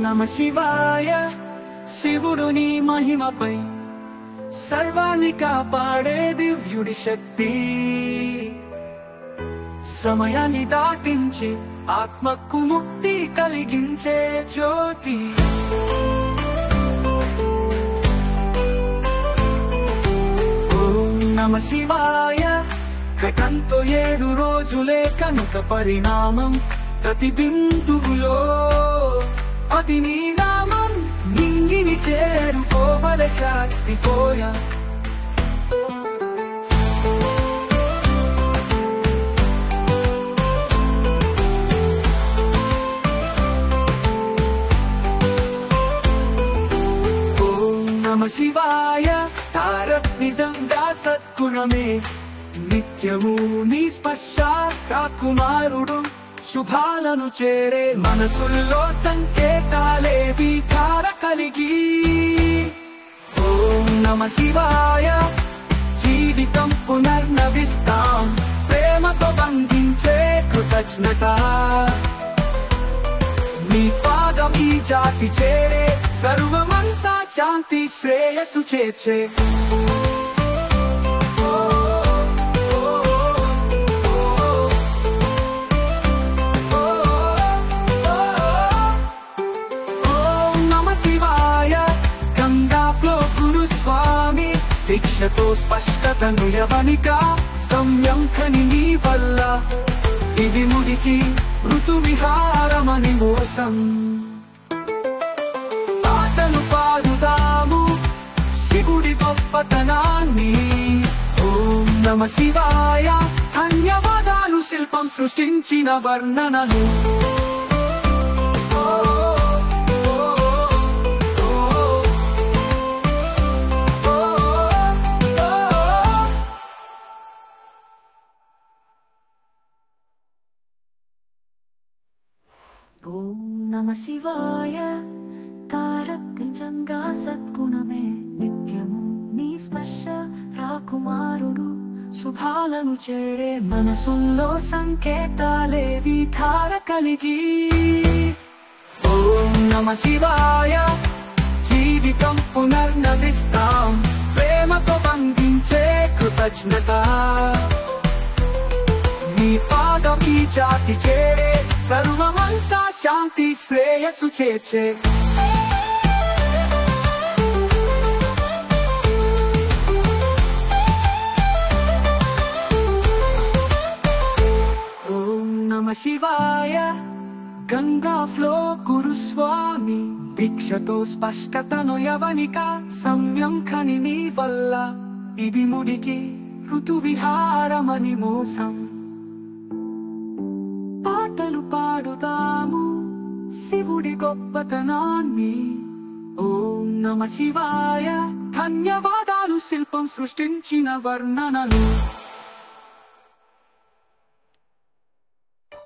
నమ శివాయ శివుడు నీ మహిమపై సర్వాన్ని కాపాడే దివ్యుడి శక్తి సమయాన్ని దాటించి ఆత్మకు ముక్తి కలిగించే జ్యోతి ఓం నమ శివాయ ఘటంతో ఏడు రోజులే కనుక పరిణామం ప్రతి బిందువులో అది నీ నామం నింగిని చేరుకోవల శక్తి కోయ ఓం నమ శివాయ తారక్ నిజంగా సద్గుణమే నిత్యము నీ స్పర్శ రాకుమారుడు శుభాలను చేరే మనసుల్లో సంకేతాలేవి ధార కలిగి ఓం నమ శివాయ జీవితం పునర్నవిస్తాం ప్రేమతో బంధించే కృతజ్ఞత నీ పాదం ఈ జాతి చేరే సర్వమంతా శాంతి శ్రేయస్సు చేర్చే ఓ, ఓ, ఓ, ఓ, ఓ, ఓం నమ శివాయ గంగా ఫ్లో గురు స్వామి దీక్షతో స్పష్టతను యవనిక సంయంకని నీ వల్ల ఇది ముడికి ఋతు విహారమని మోసం పాటలు పాడుదాము శివుడి గొప్పతనాన్ని ఓం నమ శివాయ ధన్యవాదాలు శిల్పం సృష్టించిన వర్ణనలు ఓ, ఓ, ఓ, ఓ, ఓ, ఓ. ఓం నమ శివాయ తారక్ నిజంగా సద్గుణమే నిత్యము నీ స్పర్శ రాకుమారుడు శుభాలను చేరే మనసుల్లో సంకేతాలేవి ధార కలిగి ఓం నమ శివాయ జీవితం పునర్నవిస్తాం ప్రేమతో బంధించే కృతజ్ఞత నీ పాదం ఈ జాతి చేరే సర్వమంతా శాంతి శ్రేయస్సు చేర్చే ఓం నమ శివాయ గంగా ఫ్లో గురుస్వామి దీక్షతో స్పష్టతను యవనిక సంయంఖని నీ వల్ల ఇది ముడికి ఋతు విహారమని మోసం పాటలు పాడుదాము శివుడి గొప్పతనాన్ని ఓం నమ శివాయ ధన్యవాదాలు శిల్పం సృష్టించిన వర్ణనలు